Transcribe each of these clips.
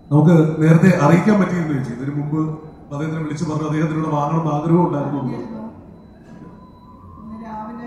നമുക്ക് നേരത്തെ അറിയിക്കാൻ പറ്റിയിരുന്നു ചേച്ചി ഇതിനു മുമ്പ് അദ്ദേഹത്തിനെ വിളിച്ചു പറഞ്ഞു അദ്ദേഹത്തിനോട് വാങ്ങണം ആഗ്രഹം ഉണ്ടായിരുന്നു എന്ന്. പറഞ്ഞിരുന്നു. ഇന്ന് രാവിലെ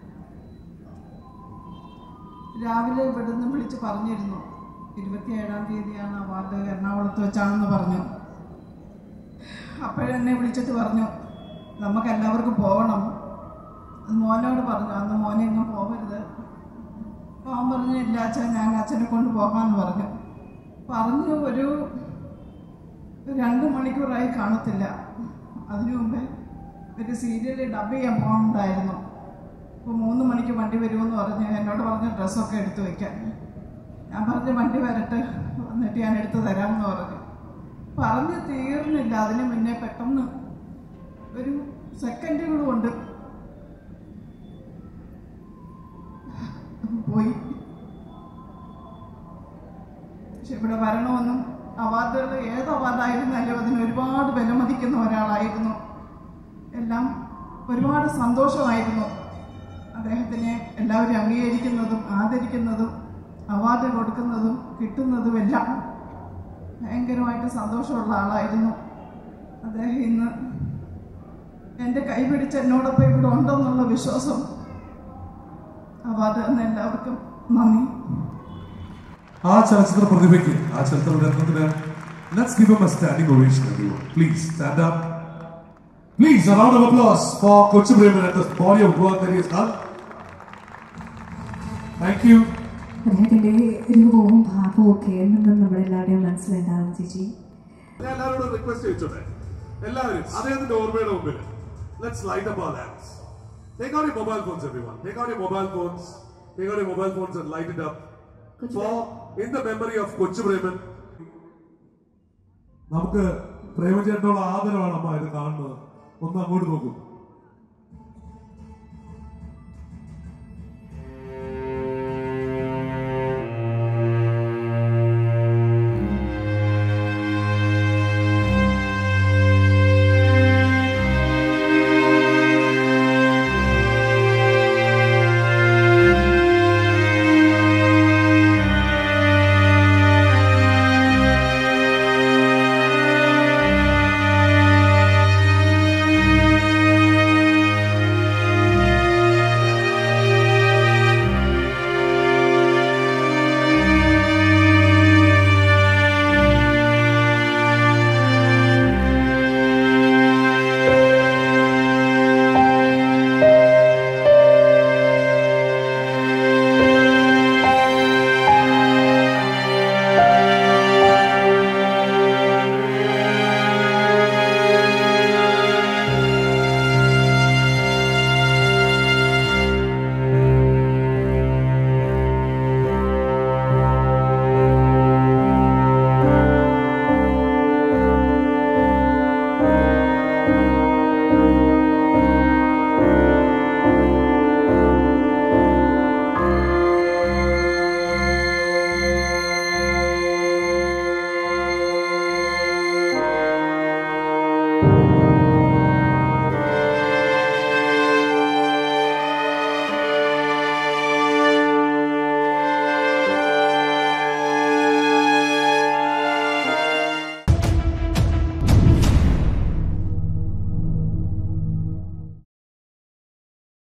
രാവിലെ ഇവിടുന്ന് വിളിച്ച് പറഞ്ഞിരുന്നു ഇരുപത്തിയേഴാം തീയതിയാണ് അവാർഡ് എറണാകുളത്ത് വെച്ചാണെന്ന് പറഞ്ഞു അപ്പോഴെന്നെ വിളിച്ചിട്ട് പറഞ്ഞു നമുക്ക് എല്ലാവർക്കും പോകണം അത് മോനോട് പറഞ്ഞു അന്ന് മോനെ ഇങ്ങ് പോകരുത് അപ്പോൾ അവൻ പറഞ്ഞു ഇല്ല അച്ഛൻ ഞാൻ അച്ഛനെ കൊണ്ട് പോകാമെന്ന് പറഞ്ഞു പറഞ്ഞു ഒരു രണ്ട് മണിക്കൂറായി കാണത്തില്ല അതിനു മുമ്പേ ഒരു സീരിയൽ ഡബ് ചെയ്യാൻ പോകണ്ടായിരുന്നു അപ്പോൾ മൂന്ന് മണിക്ക് വണ്ടി വരുമെന്ന് പറഞ്ഞ് എന്നോട് പറഞ്ഞ ഡ്രസ്സൊക്കെ എടുത്തു വെക്കാൻ ഞാൻ പറഞ്ഞു വണ്ടി വരട്ടെ എന്നിട്ട് ഞാൻ എടുത്ത് തരാമെന്ന് പറഞ്ഞു പറഞ്ഞ് തീർന്നില്ല അതിന് മുന്നേ പെട്ടെന്ന് ഒരു സെക്കൻഡുകൾ കൊണ്ട് പോയി പക്ഷെ ഇവിടെ വരണമെന്നും അവാർഡുകൾ ഏത് അവാർഡായിരുന്നാലും അതിന് ഒരുപാട് വിലമതിക്കുന്ന ഒരാളായിരുന്നു എല്ലാം ഒരുപാട് സന്തോഷമായിരുന്നു അദ്ദേഹത്തിനെ എല്ലാവരും അംഗീകരിക്കുന്നതും ആദരിക്കുന്നതും അവാർഡ് കൊടുക്കുന്നതും കിട്ടുന്നതും എല്ലാം ഭയങ്കരമായിട്ട് സന്തോഷമുള്ള ആളായിരുന്നു അദ്ദേഹം ഇന്ന് എൻ്റെ കൈ പിടിച്ച് എന്നോടൊപ്പം ഇവിടെ ഉണ്ടെന്നുള്ള വിശ്വാസം അവാർഡ് എന്ന എല്ലാവർക്കും നന്ദി ആ ചലച്ചിത്ര പ്രതിഭയ്ക്ക് ആ ചലച്ചിത്ര രത്നത്തിന് let's give M A standing ovation everyone please stand up please a round of applause for കൊച്ചു Preman and the body of work that he has done thank you അദ്ദേഹത്തിന്റെ രൂപവും ഭാവവും ഒക്കെ എന്നും നമ്മുടെ എല്ലാവരുടെയും മനസ്സിലുണ്ടാകും ചേച്ചി ഞാൻ എല്ലാവരോടും റിക്വസ്റ്റ് ചോദിച്ചോട്ടെ എല്ലാവരും അദ്ദേഹത്തിന്റെ ഓർമ്മയുടെ മുമ്പിൽ let's light up our lamps take out your mobile phones everyone take out your mobile phones take out your mobile phones and light it up for in the memory of കൊച്ചു പ്രേമൻ നമുക്ക് പ്രേമചേട്ടനുള്ള ആദരവാണ് അമ്മ ഇത് കാണുന്നത് ഒന്ന് അങ്ങോട്ട് നോക്കൂ